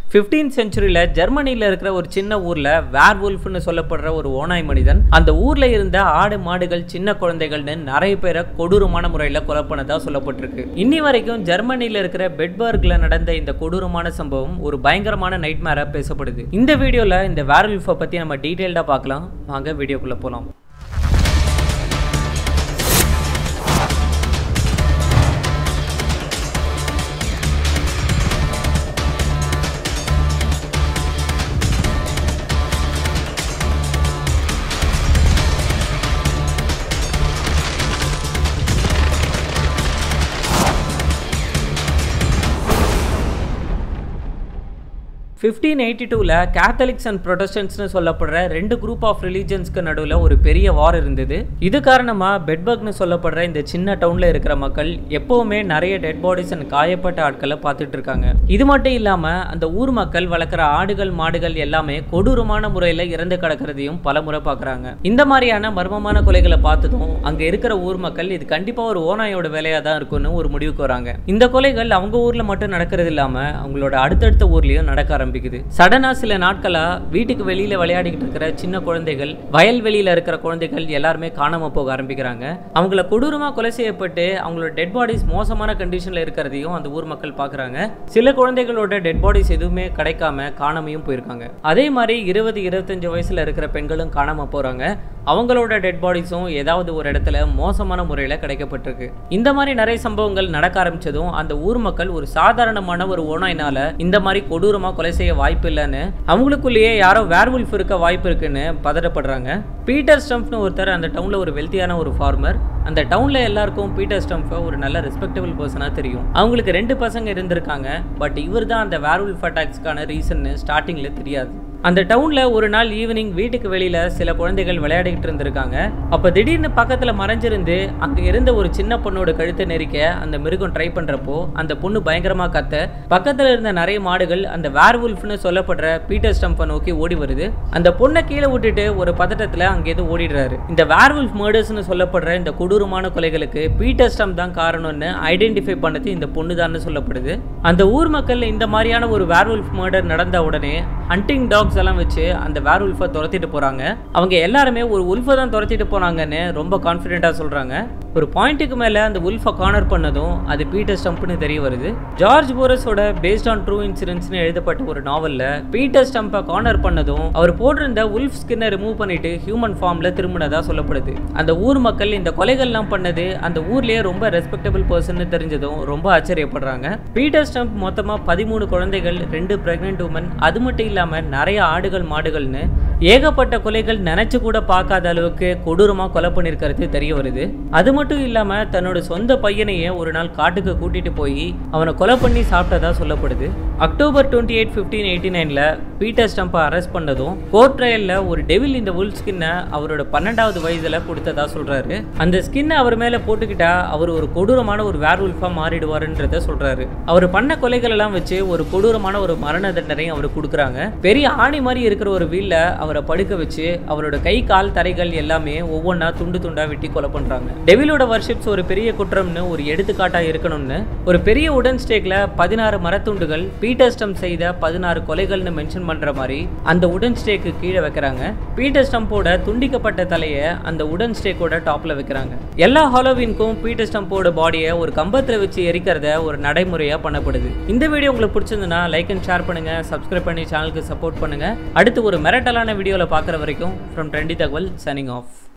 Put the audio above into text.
fifteen செஞ்சுரியில் ஜெர்மனியில் இருக்கிற ஒரு சின்ன ஊரில் வேர்வுல்ஃப்னு சொல்லப்படுற ஒரு ஓனாய் மனிதன் அந்த ஊரில் இருந்த ஆடு மாடுகள் சின்ன குழந்தைகள்னு நிறைய பேரை கொடூரமான முறையில் கொலை பண்ணதா சொல்லப்பட்டிருக்கு இன்னி வரைக்கும் ஜெர்மனியில் இருக்கிற பெட்பர்க்ல நடந்த இந்த கொடூரமான சம்பவம் ஒரு பயங்கரமான நைட் மேரா பேசப்படுது இந்த வீடியோவில் இந்த வேர்வுல்ஃபை பற்றி நம்ம டீட்டெயில்டாக பார்க்கலாம் வாங்க வீடியோக்குள்ளே போகலாம் ஃபிஃப்டீன் எயிட்டி டூவில் கேத்தலிக்ஸ் அண்ட் ப்ரொடஸ்டன்ஸ்னு சொல்லப்படுற ரெண்டு குரூப் ஆஃப் ரிலீஜன்ஸ்க்கு நடுவில் ஒரு பெரிய வார் இருந்தது இது காரணமாக பெட்பர்க்னு சொல்லப்படுற இந்த சின்ன டவுனில் இருக்கிற மக்கள் எப்போவுமே நிறைய டெட் பாடிஸ் அண்ட் காயப்பட்ட ஆட்களை பார்த்துட்டு இருக்காங்க இது மட்டும் இல்லாமல் அந்த ஊர் மக்கள் வளர்க்குற ஆடுகள் மாடுகள் எல்லாமே கொடூரமான முறையில் இறந்து கிடக்கிறதையும் பல முறை பார்க்குறாங்க இந்த மாதிரியான மர்மமான கொலைகளை பார்த்ததும் அங்கே இருக்கிற ஊர் மக்கள் இது கண்டிப்பாக ஒரு ஓனாயோட வேலையாக தான் இருக்கும்னு ஒரு முடிவுக்கு வராங்க இந்த கொலைகள் அவங்க ஊரில் மட்டும் நடக்கிறது இல்லாமல் அவங்களோட அடுத்தடுத்த ஊர்லேயும் நடக்க ஆரம்பிக்கும் ஆரம்பிக்குது சடனா சில நாட்களா வீட்டுக்கு வெளியில விளையாடிக்கிட்டு இருக்கிற சின்ன குழந்தைகள் வயல்வெளியில இருக்கிற குழந்தைகள் எல்லாருமே காணாம போக ஆரம்பிக்கிறாங்க அவங்கள கொடூரமா கொலை செய்யப்பட்டு அவங்களோட டெட் பாடிஸ் மோசமான கண்டிஷன்ல இருக்கிறதையும் அந்த ஊர் மக்கள் பாக்குறாங்க சில குழந்தைகளோட டெட் பாடிஸ் எதுவுமே கிடைக்காம காணாமையும் போயிருக்காங்க அதே மாதிரி இருபது இருபத்தஞ்சு வயசுல இருக்கிற பெண்களும் காணாம போறாங்க அவங்களோட டெட் பாடிஸும் ஏதாவது ஒரு இடத்துல மோசமான முறையில் கிடைக்கப்பட்டிருக்கு இந்த மாதிரி நிறைய சம்பவங்கள் நடக்க ஆரம்பிச்சதும் அந்த ஊர் மக்கள் ஒரு சாதாரணமான ஒரு ஓனாயினால இந்த மாதிரி கொடூரமாக கொலை செய்ய வாய்ப்பு இல்லைன்னு அவங்களுக்குள்ளேயே யாரோ வேர்வுல்ஃப் இருக்க வாய்ப்பு இருக்குன்னு பதட்டப்படுறாங்க பீட்டர் ஸ்டம்ப்னு ஒருத்தர் அந்த டவுனில் ஒரு வெல்த்தியான ஒரு ஃபார்மர் அந்த டவுனில் எல்லாருக்கும் பீட்டர் ஸ்டம்ஃபை ஒரு நல்ல ரெஸ்பெக்டபிள் பர்சனாக தெரியும் அவங்களுக்கு ரெண்டு பசங்க இருந்திருக்காங்க பட் இவர் தான் அந்த வேர்வுல்ஃப் அட்டாக்ஸ்க்கான ரீசன்னு ஸ்டார்டிங்கில் தெரியாது அந்த டவுனில் ஒரு நாள் ஈவினிங் வீட்டுக்கு வெளியில் சில குழந்தைகள் விளையாடிக்கிட்டு இருந்திருக்காங்க அப்போ திடீர்னு பக்கத்தில் மறைஞ்சிருந்து அங்கே இருந்த ஒரு சின்ன பொண்ணோட கழுத்தை நெரிக்க அந்த மிருகம் ட்ரை பண்ணுறப்போ அந்த பொண்ணு பயங்கரமாக கத்த பக்கத்தில் இருந்த நிறைய மாடுகள் அந்த வேர்வுல்ஃப்னு சொல்லப்படுற பீட்டர் ஸ்டம்பை நோக்கி ஓடி வருது அந்த பொண்ணை கீழே விட்டுட்டு ஒரு பதட்டத்தில் அங்கேருந்து ஓடிடுறாரு இந்த வேர்வுல்ஃப் மர்டர்ஸ்னு சொல்லப்படுற இந்த கொடூரமான கொலைகளுக்கு பீட்டர் ஸ்டம் தான் காரணம்னு ஐடென்டிஃபை பண்ணது இந்த பொண்ணு தான் சொல்லப்படுது அந்த ஊர் மக்கள் இந்த மாதிரியான ஒரு வேர்வுல்ஃப் மர்டர் நடந்த உடனே ஹண்டிங் டாக் டாக்ஸ் எல்லாம் வச்சு அந்த வேர் உல்ஃபை துரத்திட்டு போகிறாங்க அவங்க எல்லாருமே ஒரு உல்ஃபை தான் துரத்திட்டு போனாங்கன்னு ரொம்ப கான்ஃபிடென்ட்டாக சொல்கிறாங்க ஒரு பாயிண்ட்டுக்கு மேலே அந்த உல்ஃபை கார்னர் பண்ணதும் அது பீட்டர் ஸ்டம்ப்னு தெரிய வருது ஜார்ஜ் போரஸோட பேஸ்ட் ஆன் ட்ரூ இன்சிடென்ட்ஸ்னு எழுதப்பட்ட ஒரு நாவலில் பீட்டர் ஸ்டம்பை கார்னர் பண்ணதும் அவர் போட்டிருந்த உல்ஃப் ஸ்கின்னை ரிமூவ் பண்ணிட்டு ஹியூமன் ஃபார்மில் திரும்பினதாக சொல்லப்படுது அந்த ஊர் மக்கள் இந்த கொலைகள்லாம் பண்ணது அந்த ஊர்லேயே ரொம்ப ரெஸ்பெக்டபிள் பர்சன் தெரிஞ்சதும் ரொம்ப ஆச்சரியப்படுறாங்க பீட்டர் ஸ்டம்ப் மொத்தமாக பதிமூணு குழந்தைகள் ரெண்டு பிரெக்னென்ட் உமன் அது மட்டும் இல்லாமல் நிறைய ஆடுகள் மாடுகள்னு ஏகப்பட்ட கொலைகள் நினைச்சு கூட பார்க்காத அளவுக்கு கொடூரமா கொலை பண்ணிருக்கிறது தெரிய வருது அது மட்டும் இல்லாம தன்னோட சொந்த பையனையே ஒரு நாள் காட்டுக்கு கூட்டிட்டு போய் அவனை கொலை பண்ணி சாப்பிட்டதா சொல்லப்படுது October twenty eight fifteen eighty நைன்ல பீட்டர் ஸ்டம்பை அரெஸ்ட் பண்ணதும் கோர்ட் ட்ரையல்ல ஒரு டெவில் இந்த உல் ஸ்கின்னை அவரோட பன்னெண்டாவது வயசுல கொடுத்ததா சொல்றாரு அந்த ஸ்கின்னை அவர் மேல போட்டுக்கிட்டா அவர் ஒரு கொடூரமான ஒரு வேர் உல்ஃபா மாறிடுவாருன்றத சொல்றாரு அவர் பண்ண கொலைகள் எல்லாம் வச்சு ஒரு கொடூரமான ஒரு மரண தண்டனையும் அவர் கொடுக்குறாங்க பெரிய ஆணி மாதிரி இருக்கிற ஒரு வீல்ல அவரை படுக்க வச்சு அவரோட கை கால் தரைகள் எல்லாமே ஒவ்வொன்றா துண்டு துண்டா வெட்டி கொலை பண்றாங்க டெவிலோட வர்ஷிப்ஸ் ஒரு பெரிய குற்றம்னு ஒரு எடுத்துக்காட்டா இருக்கணும்னு ஒரு பெரிய உடன் ஸ்டேக்ல பதினாறு மரத்துண்டுகள் பீட்டர் ஸ்டம் செய்த பதினாறு கொலைகள்னு மென்ஷன் பண்ற மாதிரி அந்த உடன் ஸ்டேக்கு கீழே வைக்கிறாங்க பீட்டர் ஸ்டம்போட துண்டிக்கப்பட்ட தலையை அந்த உடன் ஸ்டேக்கோட டாப்ல வைக்கிறாங்க எல்லா ஹாலோவின்க்கும் பீட்டர் ஸ்டம்போட பாடியை ஒரு கம்பத்துல வச்சு எரிக்கிறத ஒரு நடைமுறையா பண்ணப்படுது இந்த வீடியோ உங்களுக்கு பிடிச்சிருந்ததுன்னா லைக் அண்ட் ஷேர் பண்ணுங்க சப்ஸ்கிரைப் பண்ணி சேனலுக்கு சப்போர்ட் பண்ணுங்க அடுத்து ஒரு மிரட்டலான வீடியோவில் பார்க்குற வரைக்கும் ஃப்ரம் ட்ரெண்டி தகவல் சனிங் ஆஃப்